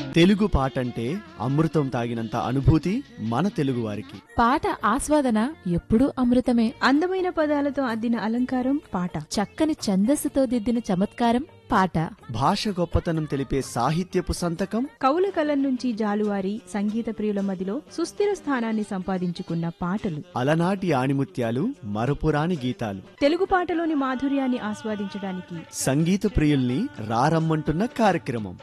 తెలుగు పాట అంటే అమృతం తాగినంత అనుభూతి మన తెలుగువారికి పాట ఆస్వాదన ఎప్పుడూ అమృతమే అందమైన పదాలతో అద్దిన అలంకారం పాట చక్కని ఛందస్సుతో దిద్దిన చమత్కారం పాట భాష గొప్పతనం తెలిపే సాహిత్యపు సంతకం కవుల కలం నుంచి జాలువారి సంగీత ప్రియుల మదిలో సుస్థిర స్థానాన్ని సంపాదించుకున్న పాటలు అలనాటి ఆణిముత్యాలు మరపురాని గీతాలు తెలుగు పాటలోని మాధుర్యాన్ని ఆస్వాదించడానికి సంగీత ప్రియుల్ని రారమ్మంటున్న కార్యక్రమం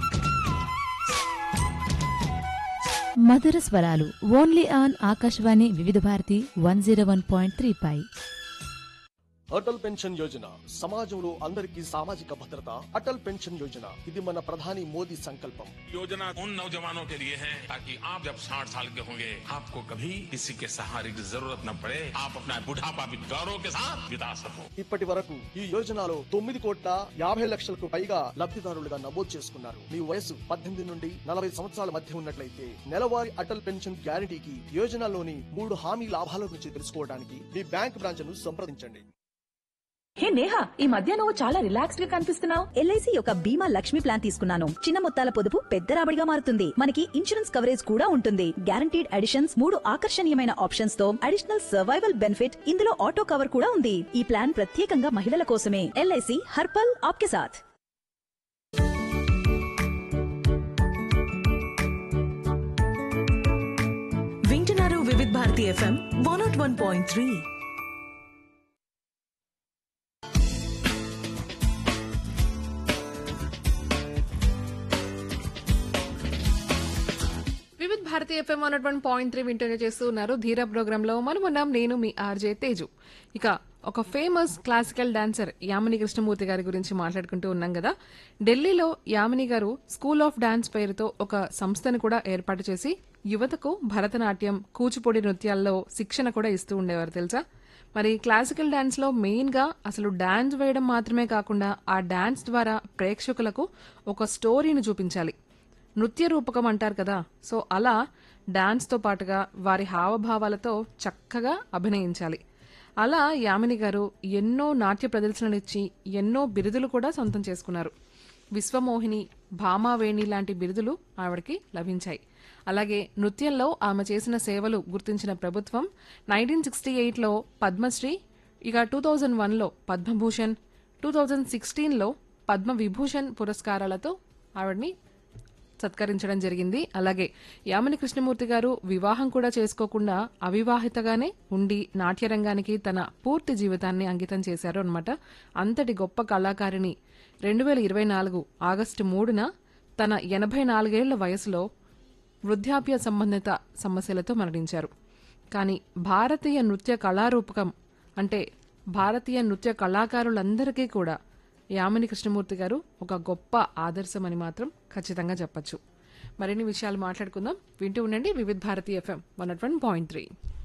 మధుర స్వరాలు only on Akashvani Vividh Bharati one zero one point three పై అటల్ పెన్షన్ యోజన సమాజంలో అందరికీ సామాజిక భద్రత అటల్ పెన్షన్ యోజన ఇది మన ప్రధాని మోదీ సంకల్పం योजना उन नौजवानों के लिए है ताकि आप जब 60 साल के होंगे आपको कभी किसी के सहारे की जरूरत न पड़े आप अपना बुढ़ापा भी गौरव के साथ बिता सको ఇప్పటి వరకు ఈ యోజనలో తొమ్మిది కోట్ల యాభై లక్షలకు పైగా లబ్ధిదారులుగా నమోదు చేసుకున్నారు మీ వయసు పద్దెనిమిది నుండి నలభై సంవత్సరాల మధ్య ఉన్నట్లయితే నెలవారీ అటల్ పెన్షన్ గ్యారంటీకి యోజనలోని మూడు హామీ లాభాల గురించి తెలుసుకోవడానికి మీ బ్యాంక్ బ్రాంచ్ ను సంప్రదించండి హే నేహా ఈ మధ్య నువ్వు చాలా రిలాక్స్డ్ గా కనిపిస్తున్నావు ఎల్ఐసి యొక్క బీమా లక్ష్మి ప్లాన్ తీసుకున్నాను చిన్న మొత్తాల పొదుపు పెద్ద రాబడిగా మారుతుంది మనకి ఇన్సూరెన్స్ కవరేజ్ కూడా ఉంటుంది గ్యారంటీడ్ అడిషన్స్ మూడు ఆకర్షణీయమైన ఆప్షన్స్ తో అడిషనల్ సర్వైవల్ బెనిఫిట్ ఇందులో ఆటో కవర్ కూడా ఉంది ఈ ప్లాన్ ప్రత్యేకంగా మహిళల కోసమే ఎల్ఐసి హర్పల్ ఆప్కే సాథ్ వింటున్నారు Vividh Bharati FM one nought one point three Vividh Bharati FM one one point three వింటూనే చేస్తూ ఉన్నారు ధీరా ప్రోగ్రామ్ లో మనం ఉన్నాం నేను మీ ఆర్జే తేజు ఇక ఒక famous classical dancer Yamini Krishnamurthy గారి గురించి మాట్లాడుకుంటూ ఉన్నాం కదా ఢిల్లీలో యామిని గారు స్కూల్ ఆఫ్ డాన్స్ పేరుతో ఒక సంస్థను కూడా ఏర్పాటు చేసి యువతకు భరతనాట్యం కూచిపూడి నృత్యాల్లో శిక్షణ కూడా ఇస్తూ ఉండేవారు తెలుసా మరి క్లాసికల్ డాన్స్ లో మెయిన్ గా అసలు డాన్స్ వేయడం మాత్రమే కాకుండా ఆ డాన్స్ ద్వారా ప్రేక్షకులకు ఒక స్టోరీని చూపించాలి నృత్య రూపకం అంటారు కదా సో అలా డాన్స్తో పాటుగా వారి హావభావాలతో చక్కగా అభినయించాలి అలా యామిని గారు ఎన్నో నాట్య ప్రదర్శనలు ఇచ్చి ఎన్నో బిరుదులు కూడా సొంతం చేసుకున్నారు విశ్వమోహిని భామావేణి లాంటి బిరుదులు ఆవిడకి లభించాయి అలాగే నృత్యంలో ఆమె చేసిన సేవలు గుర్తించిన ప్రభుత్వం నైన్టీన్ సిక్స్టీ ఎయిట్లో పద్మశ్రీ ఇక టూ థౌజండ్ వన్లో పద్మభూషణ్ టూ థౌజండ్ సిక్స్టీన్లో పద్మ విభూషణ్ పురస్కారాలతో ఆవిడని సత్కరించడం జరిగింది అలాగే యామిని కృష్ణమూర్తి గారు వివాహం కూడా చేసుకోకుండా అవివాహితగానే ఉండి నాట్యరంగానికి తన పూర్తి జీవితాన్ని అంకితం చేశారు అనమాట అంతటి గొప్ప కళాకారిణి రెండు వేల ఇరవై నాలుగు ఆగస్టు మూడున తన ఎనభై నాలుగేళ్ల వయసులో వృద్ధాప్య సంబంధిత సమస్యలతో మరణించారు కానీ భారతీయ నృత్య కళారూపకం అంటే భారతీయ నృత్య కళాకారులందరికీ కూడా యామిని కృష్ణమూర్తి గారు ఒక గొప్ప ఆదర్శమని మాత్రం ఖచ్చితంగా చెప్పొచ్చు మరిన్ని విషయాలు మాట్లాడుకుందాం వింటూ ఉండండి Vividh Bharati FM one point three